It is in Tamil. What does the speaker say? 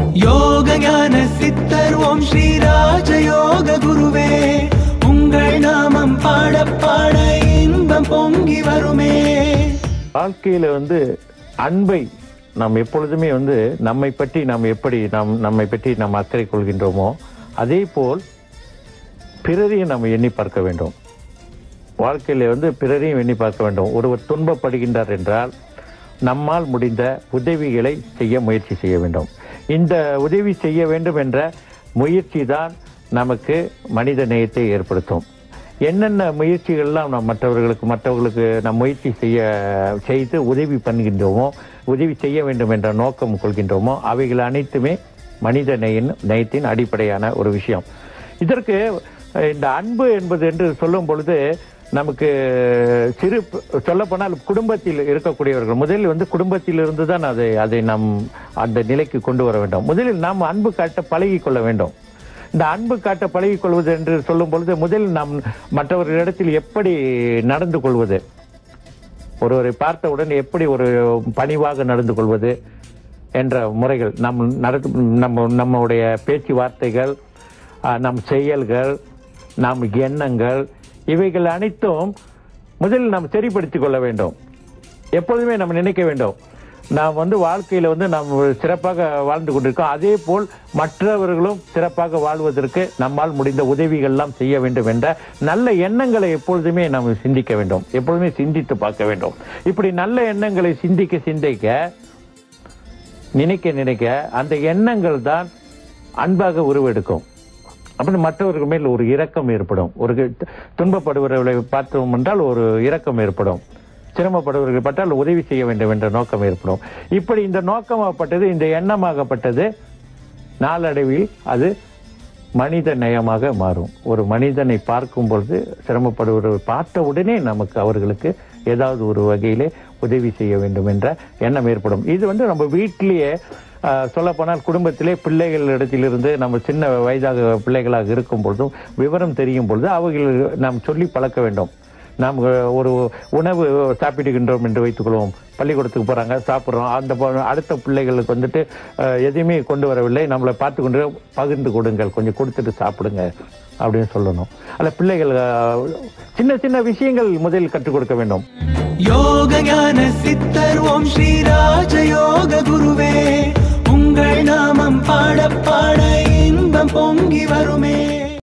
யோக ஞான சித்தர் ஓம் ஸ்ரீ ராஜயோக குருவே உங்கள் நாமம் பாட பாட இன்பம் பொங்கி வருமே வாழ்க்கையில வந்து அன்பை நாம் எப்பொழுதுமே வந்து நம்மை பற்றி நாம் எப்படி நாம் நம்மை பற்றி நாம் அக்கறை கொள்கின்றோமோ அதே போல் பிறரையும் நாம் எண்ணி பார்க்க வேண்டும் வாழ்க்கையில வந்து பிறரையும் எண்ணி பார்க்க வேண்டும் ஒருவர் துன்பப்படுகின்றார் என்றால் நம்மால் முடிந்த உதவிகளை செய்ய முயற்சி செய்ய வேண்டும் இந்த உதவி செய்ய வேண்டும் என்ற முயற்சி தான் நமக்கு மனித நேயத்தை ஏற்படுத்தும் என்னென்ன முயற்சிகள்லாம் நாம் மற்றவர்களுக்கு மற்றவர்களுக்கு நாம் முயற்சி செய்ய செய்து உதவி பண்ணுகின்றோமோ உதவி செய்ய வேண்டும் என்ற நோக்கம் கொள்கின்றோமோ அவைகள் அனைத்துமே மனித நேயின் நேயத்தின் அடிப்படையான ஒரு விஷயம் இதற்கு அஹ், இந்த அன்பு என்பது என்று சொல்லும் பொழுது நமக்கு சிறு சொல்லப்போனால் குடும்பத்தில் இருக்கக்கூடியவர்கள் முதலில் வந்து குடும்பத்தில் இருந்து தான் அதை அதை நாம் அந்த நிலைக்கு கொண்டு வர வேண்டும் முதலில் நாம் அன்பு காட்ட பழகி கொள்ள வேண்டும் இந்த அன்பு காட்ட பழகிக் கொள்வது என்று சொல்லும் பொழுது முதலில் நாம் மற்றவர்களிடத்தில் எப்படி நடந்து கொள்வது ஒருவரை பார்த்தவுடன் எப்படி ஒரு பணிவாக நடந்து கொள்வது என்ற முறைகள் நம் நடத்து நம்ம நம்முடைய பேச்சுவார்த்தைகள் ஆஹ், நம் செயல்கள் நம் எண்ணங்கள் இவைகள் அனைத்தும் முதலில் நாம் சரிப்படுத்திக் கொள்ள வேண்டும் எப்பொழுதுமே நம்ம நினைக்க வேண்டும் நாம் வந்து வாழ்க்கையில வந்து நாம் சிறப்பாக வாழ்ந்து கொண்டிருக்கோம் அதே போல் மற்றவர்களும் சிறப்பாக வாழ்வதற்கு நம்மால் முடிந்த உதவிகள்லாம் செய்ய வேண்டும் என்ற நல்ல எண்ணங்களை எப்பொழுதுமே நாம் சிந்திக்க வேண்டும் எப்பொழுதுமே சிந்தித்து பார்க்க வேண்டும் இப்படி நல்ல எண்ணங்களை சிந்திக்க சிந்திக்க நினைக்க நினைக்க அந்த எண்ணங்கள் தான் அன்பாக உருவெடுக்கும் அப்படின்னு மற்றவர்கள் மேல் ஒரு இரக்கம் ஏற்படும் ஒரு துன்பப்படுபவர்களை பார்த்தோம் என்றால் ஒரு இரக்கம் ஏற்படும் சிரமப்படுபவர்கள் பட்டால் உதவி செய்ய வேண்டும் என்ற நோக்கம் ஏற்படும் இப்படி இந்த நோக்கமாகப்பட்டது இந்த எண்ணமாகப்பட்டது நாளடைவில் அது மனித நேயமாக மாறும் ஒரு மனிதனை பார்க்கும் பொழுது சிரமப்படுபவர்கள் பார்த்த உடனே நமக்கு அவர்களுக்கு ஏதாவது ஒரு வகையிலே உதவி செய்ய வேண்டும் என்ற எண்ணம் ஏற்படும் இது வந்து நம்ம வீட்டிலேயே சொல்லப்போனால் குடும்பத்திலே பிள்ளைகள் இடத்திலிருந்து நம்ம சின்ன வயதாக பிள்ளைகளாக இருக்கும் பொழுதும் விவரம் தெரியும் பொழுது அவைகள் நாம் சொல்லி பழக்க வேண்டும் நாம் அஹ், ஒரு உணவு சாப்பிடுகின்றோம் என்று வைத்துக்கொள்வோம் பள்ளிக்கூடத்துக்கு போறாங்க சாப்பிட்றோம் அந்த பொ- அடுத்த பிள்ளைகளுக்கு வந்துட்டு அஹ், எதையுமே கொண்டு வரவில்லை நம்மளை பார்த்து கொண்டு பகிர்ந்து கொடுங்கள் கொஞ்சம் கொடுத்துட்டு சாப்பிடுங்க அப்படின்னு சொல்லணும் அல்ல பிள்ளைகள் அஹ், சின்ன சின்ன விஷயங்கள் முதலில் கற்றுக் கொடுக்க வேண்டும் யோக ஞான சித்தர் ஓம் ஸ்ரீ ராஜயோக குருவே உங்கள் நாமம் பாட பாட இன்பம் பொங்கி வருமே